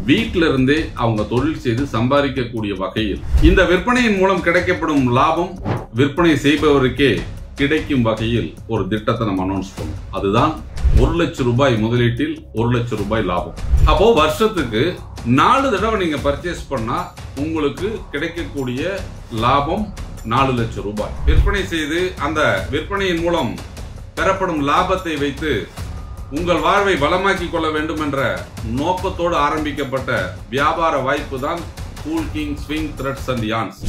வீட்டில இருந்தே அவங்க தொழில் செய்து சம்பாதிக்கக்கூடிய வகையில் இந்த விற்பனையின் மூலம் கிடைக்கப்படும் லாபம் விற்பனை செய்பவருக்கே கிடைக்கும் வகையில் ஒரு திட்டத்தை நம்ம அனௌன்ஸ் பண்ணோம் அதுதான் ஒரு லட்சம் ரூபாய் முதலீட்டில் ஒரு லட்சம் ரூபாய் லாபம் அப்போ வருஷத்துக்கு நாலு தடவை நீங்க பர்ச்சேஸ் பண்ணா உங்களுக்கு கிடைக்கக்கூடிய லாபம் நாலு லட்சம் ரூபாய் விற்பனை செய்து அந்த விற்பனையின் மூலம் பெறப்படும் லாபத்தை வைத்து உங்கள் வாழ்வை வளமாக்கிக் கொள்ள வேண்டும் என்ற நோக்கத்தோடு ஆரம்பிக்கப்பட்ட வியாபார வாய்ப்பு தான் Cool King Swing Threads and yarns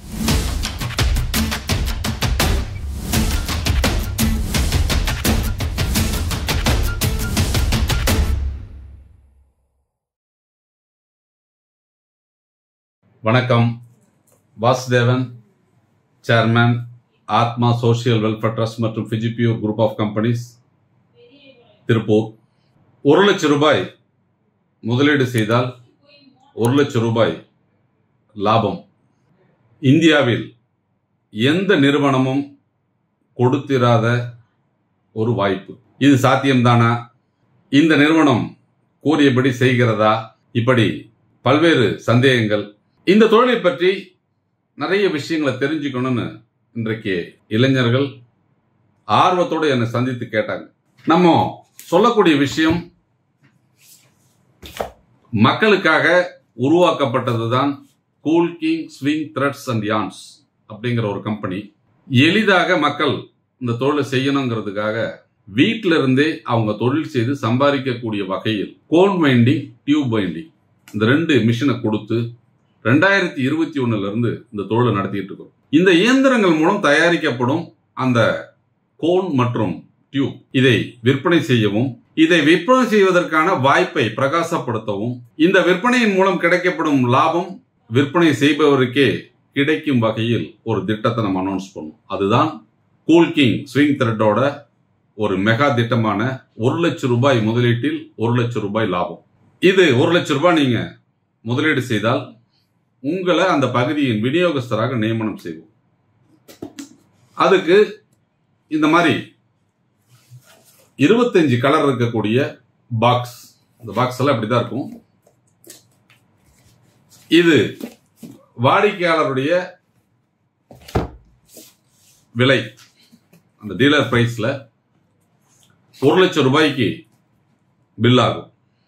வணக்கம் வாசுதேவன் சேர்மேன் ஆத்மா சோஷியல் வெல்ஃபேர் ட்ரஸ்ட் மற்றும் ஃபிஜிபியூர் குரூப் ஆஃப் கம்பெனிஸ் திருப்பூர் ஒரு லட்சம் ரூபாய் முதலீடு செய்தால் ஒரு லட்சம் ரூபாய் லாபம் இந்தியாவில் எந்த நிறுவனமும் கொடுத்திராத ஒரு வாய்ப்பு இது சாத்தியம்தானா இந்த நிறுவனம் கூறியபடி செய்கிறதா இப்படி பல்வேறு சந்தேகங்கள் இந்த தொழிலை பற்றி நிறைய விஷயங்களை தெரிஞ்சுக்கணும்னு இன்றைக்கு இளைஞர்கள் ஆர்வத்தோடு என்னை சந்தித்து கேட்டாங்க நம்ம சொல்லக்கூடிய விஷயம் மக்களுக்காக உருவாக்கப்பட்டதுதான் Cool King Swing Threads and Yarns அப்படிங்கிற ஒரு கம்பெனி எளிதாக மக்கள் இந்த தொழிலை செய்யணுங்கிறதுக்காக வீட்டில இருந்தே அவங்க தொழில் செய்து சம்பாதிக்கக்கூடிய வகையில் கோன் வைண்டிங் டியூப் வைண்டிங் இந்த ரெண்டு மிஷினை கொடுத்து ரெண்டாயிரத்தி இருபத்தி ஒண்ணுல இருந்து இந்த தொழிலை நடத்திட்டு இருக்கோம் இந்த இயந்திரங்கள் மூலம் தயாரிக்கப்படும் அந்த கோன் மற்றும் டியூப் இதை விற்பனை செய்யவும் இதை விற்பனை செய்வதற்கான வாய்ப்பை பிரகாசப்படுத்தவும் இந்த விற்பனையின் மூலம் கிடைக்கப்படும் லாபம் விற்பனை செய்பவருக்கே கிடைக்கும் வகையில் ஒரு திட்டத்தை நம்ம அனௌன்ஸ் பண்ணோம் அதுதான் கூல் கிங் ஸ்விங் த்ரெட்டோட ஒரு மெகா திட்டமான ஒரு லட்சம் ரூபாய் முதலீட்டில் ஒரு லட்சம் ரூபாய் லாபம் இது ஒரு லட்சம் ரூபாய் நீங்க முதலீடு செய்தால் உங்களை அந்த பகுதியின் விநியோகஸ்தராக நியமனம் செய்வோம் அதுக்கு இந்த மாதிரி இருபத்தஞ்சு கலர் இருக்கக்கூடிய பாக்ஸ் இந்த பாக்ஸ் எல்லாம் இப்படிதான் இருக்கும் இது வாடிக்கையாளருடைய விலை அந்த டீலர் பிரைஸ்ல ஒரு லட்சம் ரூபாய்க்கு பில் ஆகும்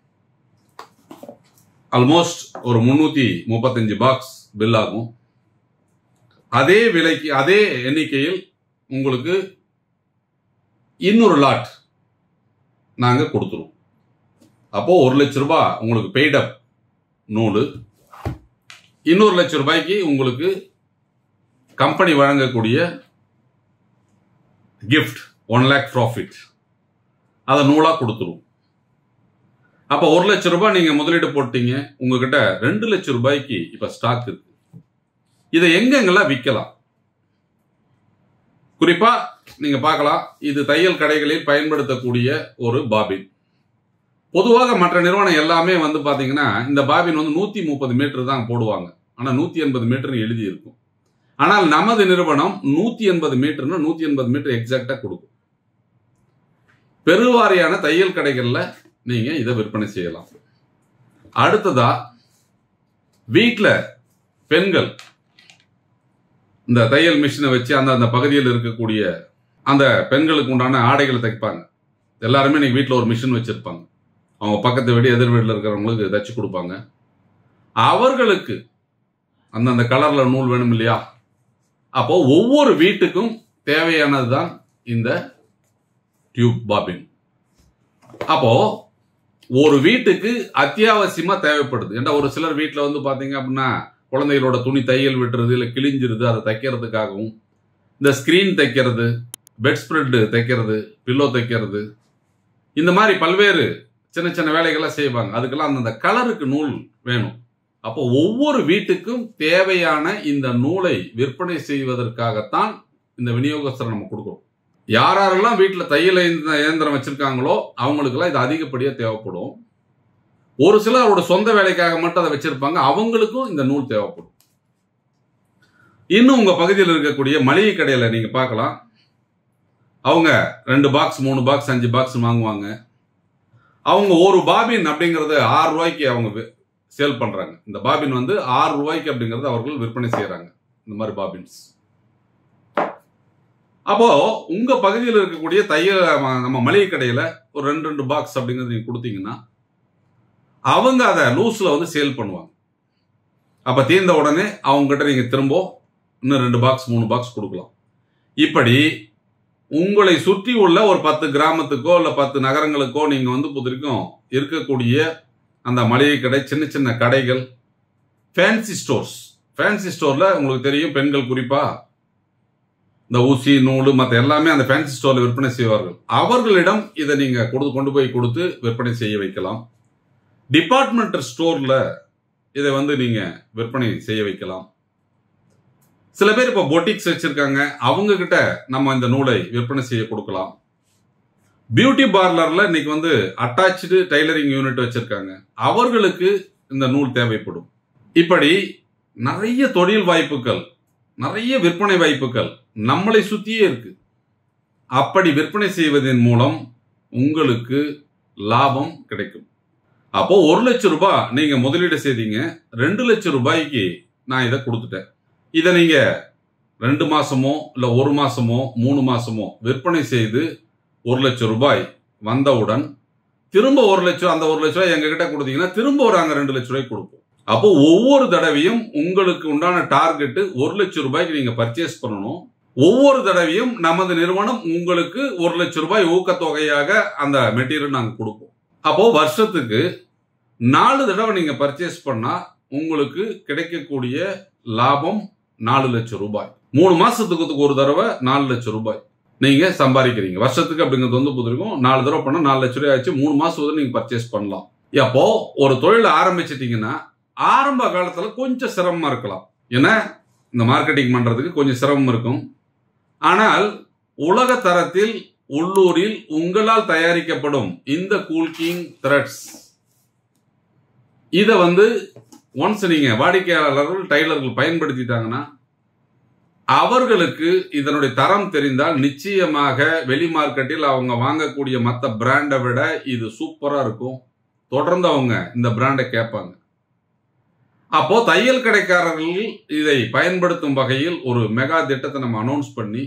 ஆல்மோஸ்ட் ஒரு முன்னூத்தி முப்பத்தஞ்சு பாக்ஸ் பில் ஆகும் அதே விலைக்கு அதே எண்ணிக்கையில் உங்களுக்கு இன்னொரு லாட் நாங்க கொடுத்துருவோம் அப்போ ஒரு லட்சம் ரூபாய் உங்களுக்கு பெய்டப் நூலு இன்னொரு லட்சம் ரூபாய்க்கு உங்களுக்கு கம்பெனி வழங்கக்கூடிய கிஃப்ட் ஒன் லேக் ப்ராஃபிட் அதை நூலா கொடுத்துரும் அப்ப ஒரு லட்சம் ரூபாய் நீங்க முதலீடு போட்டீங்க உங்ககிட்ட ரெண்டு லட்சம் ரூபாய்க்கு இப்ப ஸ்டாக் இருக்கு இதை எங்கெங்கெல்லாம் விற்கலாம் குறிப்பா நீங்க பார்க்கலாம் இது தையல் கடைகளில் பயன்படுத்தக்கூடிய ஒரு பாபின் பொதுவாக மற்ற நிறுவனம் எல்லாமே வந்து பாத்தீங்கன்னா இந்த பாபின் வந்து நூத்தி முப்பது மீட்டர் தான் போடுவாங்க ஆனா நூத்தி எண்பது மீட்டர் எழுதி இருக்கும் ஆனால் நமது நிறுவனம் நூத்தி எண்பது மீட்டர்னா நூத்தி எண்பது மீட்டர் எக்ஸாக்டா கொடுக்கும் பெருவாரியான தையல் கடைகள்ல நீங்க இதை விற்பனை செய்யலாம் அடுத்ததா வீட்டில் பெண்கள் இந்த தையல் மிஷினை வச்சு அந்த அந்த பகுதியில் இருக்கக்கூடிய அந்த பெண்களுக்கு உண்டான ஆடைகளை தைப்பாங்க எல்லாருமே இன்னைக்கு வீட்டில் ஒரு மிஷின் வச்சிருப்பாங்க அவங்க பக்கத்து வீடு எதிர் வீட்டில் இருக்கிறவங்களுக்கு தைச்சு கொடுப்பாங்க அவர்களுக்கு அந்தந்த கலர்ல நூல் வேணும் இல்லையா அப்போ ஒவ்வொரு வீட்டுக்கும் தேவையானது தான் இந்த டியூப் பாபின் அப்போ ஒரு வீட்டுக்கு அத்தியாவசியமா தேவைப்படுது ஏன்னா ஒரு சிலர் வீட்டில் வந்து பாத்தீங்க அப்படின்னா குழந்தைகளோட துணி தையல் விட்டுறது இல்லை கிழிஞ்சிருது அதை தைக்கிறதுக்காகவும் இந்த ஸ்கிரீன் தைக்கிறது பெட் ஸ்ப்ரெட் தைக்கிறது பில்லோ தைக்கிறது இந்த மாதிரி பல்வேறு சின்ன சின்ன வேலைகள்லாம் செய்வாங்க அதுக்கெல்லாம் அந்தந்த கலருக்கு நூல் வேணும் அப்போ ஒவ்வொரு வீட்டுக்கும் தேவையான இந்த நூலை விற்பனை செய்வதற்காகத்தான் இந்த விநியோகஸ்தரை நம்ம கொடுக்குறோம் யார் யாரெல்லாம் வீட்டில் தையல் இயந்திர- இயந்திரம் வச்சிருக்காங்களோ அவங்களுக்கெல்லாம் இது அதிகப்படியாக தேவைப்படும் ஒரு சிலர் அவரோட சொந்த வேலைக்காக மட்டும் அதை வச்சிருப்பாங்க அவங்களுக்கும் இந்த நூல் தேவைப்படும் இன்னும் உங்க பகுதியில் இருக்கக்கூடிய மளிகை கடையில நீங்க பார்க்கலாம் அவங்க ரெண்டு பாக்ஸ் மூணு பாக்ஸ் அஞ்சு பாக்ஸ் வாங்குவாங்க அவங்க ஒரு பாபின் அப்படிங்கறது ஆறு ரூபாய்க்கு அவங்க வி- சேல் பண்றாங்க இந்த பாபின் வந்து ஆறு ரூபாய்க்கு அப்படிங்கறது அவர்கள் விற்பனை செய்யறாங்க இந்த மாதிரி பாபின்ஸ் அப்போ உங்க பகுதியில் இருக்கக்கூடிய தையல் ம- நம்ம மளிகை கடையில ஒரு ரெண்டு ரெண்டு பாக்ஸ் அப்படிங்கறது நீங்க கொடுத்தீங்கன்னா அவங்க அதை லூஸ்ல வந்து சேல் பண்ணுவாங்க அப்ப தீர்ந்த உடனே அவங்க கிட்ட நீங்க திரும்ப இன்னும் ரெண்டு பாக்ஸ் மூணு பாக்ஸ் கொடுக்கலாம் இப்படி உங்களை சுற்றி உள்ள ஒரு பத்து கிராமத்துக்கோ இல்ல பத்து நகரங்களுக்கோ நீங்க வந்து புதிரிக்கும் இருக்கக்கூடிய அந்த மளிகை கடை சின்ன சின்ன கடைகள் ஃபேன்சி ஸ்டோர்ஸ் ஃபேன்சி ஸ்டோர்ல உங்களுக்கு தெரியும் பெண்கள் குறிப்பா இந்த ஊசி நூல் மற்ற எல்லாமே அந்த ஃபேன்சி ஸ்டோர்ல விற்பனை செய்வார்கள் அவர்களிடம் இதை நீங்க கொடு கொண்டு போய் கொடுத்து விற்பனை செய்ய வைக்கலாம் டிபார்ட்மெண்டல் ஸ்டோர்ல இதை வந்து நீங்க விற்பனை செய்ய வைக்கலாம் சில பேர் இப்போ பொட்டிக்ஸ் வச்சிருக்காங்க அவங்க கிட்ட நம்ம இந்த நூலை விற்பனை செய்ய கொடுக்கலாம் பியூட்டி பார்லர்ல இன்னைக்கு வந்து அட்டாச்சு டைலரிங் யூனிட் வச்சிருக்காங்க அவர்களுக்கு இந்த நூல் தேவைப்படும் இப்படி நிறைய தொழில் வாய்ப்புகள் நிறைய விற்பனை வாய்ப்புகள் நம்மளை சுத்தியே இருக்கு அப்படி விற்பனை செய்வதன் மூலம் உங்களுக்கு லாபம் கிடைக்கும் அப்போ ஒரு லட்சம் ரூபாய் நீங்க முதலீடு செய்தீங்க ரெண்டு லட்சம் ரூபாய்க்கு நான் இதை கொடுத்துட்டேன் இதை நீங்க ரெண்டு மாசமோ இல்ல ஒரு மாசமோ மூணு மாசமோ விற்பனை செய்து ஒரு லட்சம் ரூபாய் வந்தவுடன் திரும்ப ஒரு லட்சம் அந்த ஒரு லட்சம் ரூபாய் எங்க கிட்ட கொடுத்தீங்கன்னா திரும்ப ஒரு அங்க ரெண்டு லட்சம் ரூபாய் கொடுப்போம் அப்போ ஒவ்வொரு தடவையும் உங்களுக்கு உண்டான டார்கெட் ஒரு லட்சம் ரூபாய்க்கு நீங்க பர்ச்சேஸ் பண்ணணும் ஒவ்வொரு தடவையும் நமது நிறுவனம் உங்களுக்கு ஒரு லட்சம் ரூபாய் ஊக்கத்தொகையாக அந்த மெட்டீரியல் நாங்க கொடுப்போம் அப்போ வருஷத்துக்கு நாலு தடவை நீங்க பர்ச்சேஸ் பண்ணா உங்களுக்கு கிடைக்கக்கூடிய லாபம் நாலு லட்சம் ரூபாய் மூணு மாசத்துக்கு ஒரு தடவை நாலு லட்சம் ரூபாய் நீங்க சம்பாதிக்கிறீங்க வருஷத்துக்கு அப்படிங்கிறது வந்து புதிருக்கும் நாலு தடவை பண்ணா நாலு லட்சம் ரூபாய் ஆச்சு மூணு மாசம் வந்து நீங்க பர்ச்சேஸ் பண்ணலாம் அப்போ ஒரு தொழில் ஆரம்பிச்சிட்டீங்கன்னா ஆரம்ப காலத்துல கொஞ்சம் சிரமமா இருக்கலாம் ஏன்னா இந்த மார்க்கெட்டிங் பண்றதுக்கு கொஞ்சம் சிரமம் இருக்கும் ஆனால் உலக தரத்தில் உள்ளூரில் உங்களால் தயாரிக்கப்படும் இந்த கூல்கிங் த்ரெட்ஸ் இதை வந்து ஒன்ஸ் நீங்க வாடிக்கையாளர்கள் டைலர்கள் பயன்படுத்திட்டாங்கன்னா அவர்களுக்கு இதனுடைய தரம் தெரிந்தால் நிச்சயமாக வெளி மார்க்கெட்டில் அவங்க வாங்கக்கூடிய மற்ற பிராண்டை விட இது சூப்பரா இருக்கும் தொடர்ந்து அவங்க இந்த பிராண்டை கேட்பாங்க அப்போ தையல் கடைக்காரர்கள் இதை பயன்படுத்தும் வகையில் ஒரு மெகா திட்டத்தை நம்ம அனௌன்ஸ் பண்ணி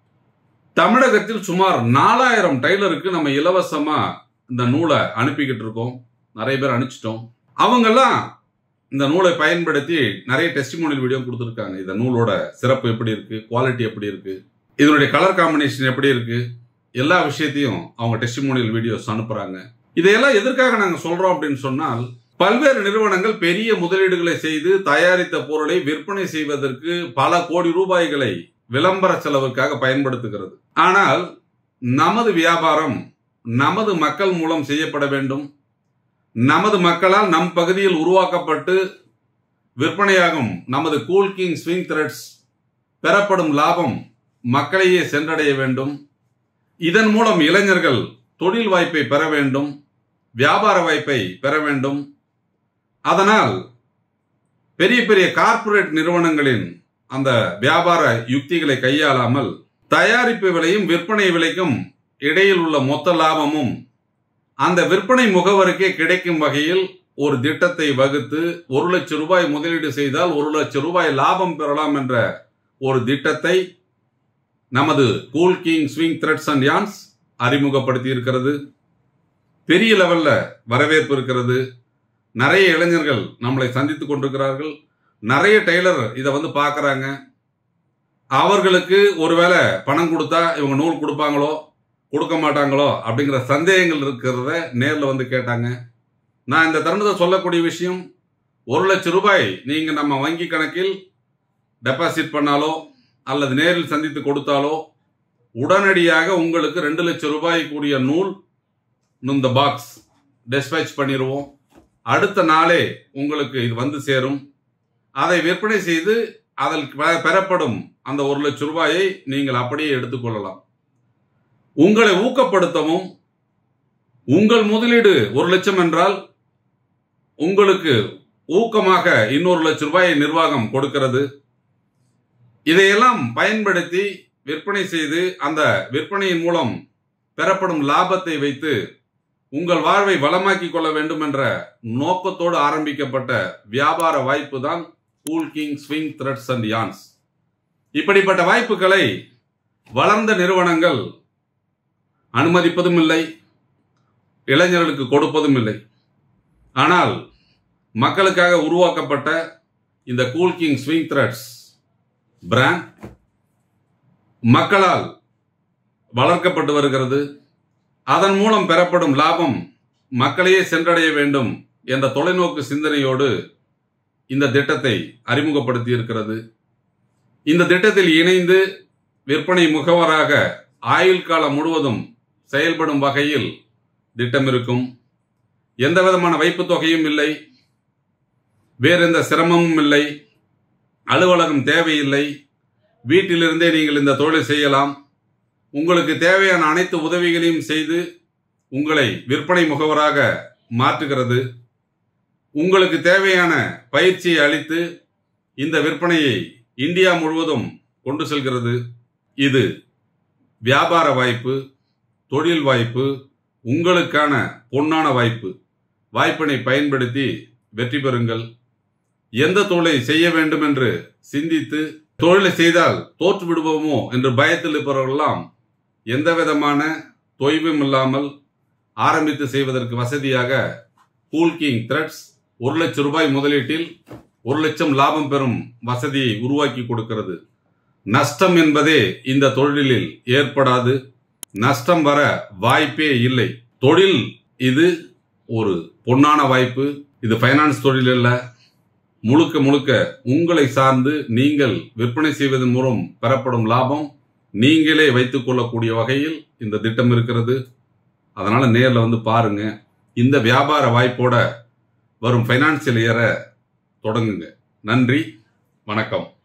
தமிழகத்தில் சுமார் நாலாயிரம் டைலருக்கு நம்ம இலவசமா இந்த நூலை அனுப்பிக்கிட்டு இருக்கோம் நிறைய பேர் அனுப்பிச்சிட்டோம் அவங்கெல்லாம் இந்த நூலை பயன்படுத்தி நிறைய டெஸ்டிமோனியல் வீடியோ கொடுத்துருக்காங்க இந்த நூலோட சிறப்பு எப்படி இருக்கு குவாலிட்டி எப்படி இருக்கு இதனுடைய கலர் காம்பினேஷன் எப்படி இருக்கு எல்லா விஷயத்தையும் அவங்க டெஸ்டிமோனியல் வீடியோஸ் அனுப்புறாங்க இதையெல்லாம் எதற்காக நாங்க சொல்றோம் அப்படின்னு சொன்னால் பல்வேறு நிறுவனங்கள் பெரிய முதலீடுகளை செய்து தயாரித்த பொருளை விற்பனை செய்வதற்கு பல கோடி ரூபாய்களை விளம்பர செலவுக்காக பயன்படுத்துகிறது ஆனால் நமது வியாபாரம் நமது மக்கள் மூலம் செய்யப்பட வேண்டும் நமது மக்களால் நம் பகுதியில் உருவாக்கப்பட்டு விற்பனையாகும் நமது கூல் கிங் ஸ்விங் த்ரெட்ஸ் பெறப்படும் லாபம் மக்களையே சென்றடைய வேண்டும் இதன் மூலம் இளைஞர்கள் தொழில் வாய்ப்பை பெற வேண்டும் வியாபார வாய்ப்பை பெற வேண்டும் அதனால் பெரிய பெரிய கார்ப்பரேட் நிறுவனங்களின் அந்த வியாபார யுக்திகளை கையாளாமல் தயாரிப்பு விலையும் விற்பனை விலைக்கும் இடையில் உள்ள மொத்த லாபமும் அந்த விற்பனை முகவருக்கே கிடைக்கும் வகையில் ஒரு திட்டத்தை வகுத்து ஒரு லட்சம் ரூபாய் முதலீடு செய்தால் ஒரு லட்சம் ரூபாய் லாபம் பெறலாம் என்ற ஒரு திட்டத்தை நமது Cool King Swing Threads and Yarns அறிமுகப்படுத்தி இருக்கிறது பெரிய லெவல்ல வரவேற்பு இருக்கிறது நிறைய இளைஞர்கள் நம்மளை சந்தித்துக் கொண்டிருக்கிறார்கள் நிறைய டெய்லர் இதை வந்து பார்க்கறாங்க அவர்களுக்கு ஒருவேளை பணம் கொடுத்தா இவங்க நூல் கொடுப்பாங்களோ கொடுக்க மாட்டாங்களோ அப்படிங்கிற சந்தேகங்கள் இருக்கிறத நேர்ல வந்து கேட்டாங்க நான் இந்த தருணத்தை சொல்லக்கூடிய விஷயம் ஒரு லட்சம் ரூபாய் நீங்க நம்ம வங்கி கணக்கில் டெபாசிட் பண்ணாலோ அல்லது நேரில் சந்தித்து கொடுத்தாலோ உடனடியாக உங்களுக்கு ரெண்டு லட்சம் ரூபாய் கூடிய நூல் இந்த பாக்ஸ் டெஸ்பேச் பண்ணிடுவோம் அடுத்த நாளே உங்களுக்கு இது வந்து சேரும் அதை விற்பனை செய்து அதில் பெ- பெறப்படும் அந்த ஒரு லட்சம் ரூபாயை நீங்கள் அப்படியே எடுத்துக்கொள்ளலாம் உங்களை ஊக்கப்படுத்தவும் உங்கள் முதலீடு ஒரு லட்சம் என்றால் உங்களுக்கு ஊக்கமாக இன்னொரு லட்சம் ரூபாயை நிர்வாகம் கொடுக்கிறது இதையெல்லாம் பயன்படுத்தி விற்பனை செய்து அந்த விற்பனையின் மூலம் பெறப்படும் லாபத்தை வைத்து உங்கள் வாழ்வை வளமாக்கிக் கொள்ள வேண்டும் என்ற நோக்கத்தோடு ஆரம்பிக்கப்பட்ட வியாபார வாய்ப்பு தான் Cool King Swing Threads and Yarns இப்படிப்பட்ட வாய்ப்புகளை வளர்ந்த நிறுவனங்கள் அனுமதிப்பதும் இல்லை இளைஞர்களுக்கு கொடுப்பதும் இல்லை ஆனால் மக்களுக்காக உருவாக்கப்பட்ட இந்த Cool King Swing Threads brand மக்களால் வளர்க்கப்பட்டு வருகிறது அதன் மூலம் பெறப்படும் லாபம் மக்களையே சென்றடைய வேண்டும் என்ற தொலைநோக்கு சிந்தனையோடு இந்த திட்டத்தை அறிமுகப்படுத்தி இருக்கிறது இந்த திட்டத்தில் இணைந்து விற்பனை முகவராக ஆயுள் காலம் முழுவதும் செயல்படும் வகையில் திட்டம் இருக்கும் எந்த விதமான வைப்புத் தொகையும் இல்லை வேறு எந்த சிரமமும் இல்லை அலுவலகம் தேவையில்லை வீட்டிலிருந்தே நீங்கள் இந்த தொழிலை செய்யலாம் உங்களுக்கு தேவையான அனைத்து உதவிகளையும் செய்து உங்களை விற்பனை முகவராக மாற்றுகிறது உங்களுக்கு தேவையான பயிற்சியை அளித்து இந்த விற்பனையை இந்தியா முழுவதும் கொண்டு செல்கிறது இது வியாபார வாய்ப்பு தொழில் வாய்ப்பு உங்களுக்கான பொன்னான வாய்ப்பு வாய்ப்பினை பயன்படுத்தி வெற்றி பெறுங்கள் எந்த தொழிலை செய்ய வேண்டும் என்று சிந்தித்து தொழிலை செய்தால் தோற்று விடுவோமோ என்று பயத்தில் இருப்பவர்களெல்லாம் எந்த விதமான தொய்வும் இல்லாமல் ஆரம்பித்து செய்வதற்கு வசதியாக கூல் கிங் த்ரெட்ஸ் ஒரு லட்சம் ரூபாய் முதலீட்டில் ஒரு லட்சம் லாபம் பெறும் வசதியை உருவாக்கி கொடுக்கிறது நஷ்டம் என்பதே இந்த தொழிலில் ஏற்படாது நஷ்டம் வர வாய்ப்பே இல்லை தொழில் இது ஒரு பொன்னான வாய்ப்பு இது ஃபைனான்ஸ் தொழில் அல்ல முழுக்க முழுக்க உங்களை சார்ந்து நீங்கள் விற்பனை செய்வதன் மூலம் பெறப்படும் லாபம் நீங்களே வைத்துக் கொள்ளக்கூடிய வகையில் இந்த திட்டம் இருக்கிறது அதனால நேர்ல வந்து பாருங்க இந்த வியாபார வாய்ப்போட வரும் ஃபைனான்சியல் இயரை தொடங்குங்க நன்றி வணக்கம்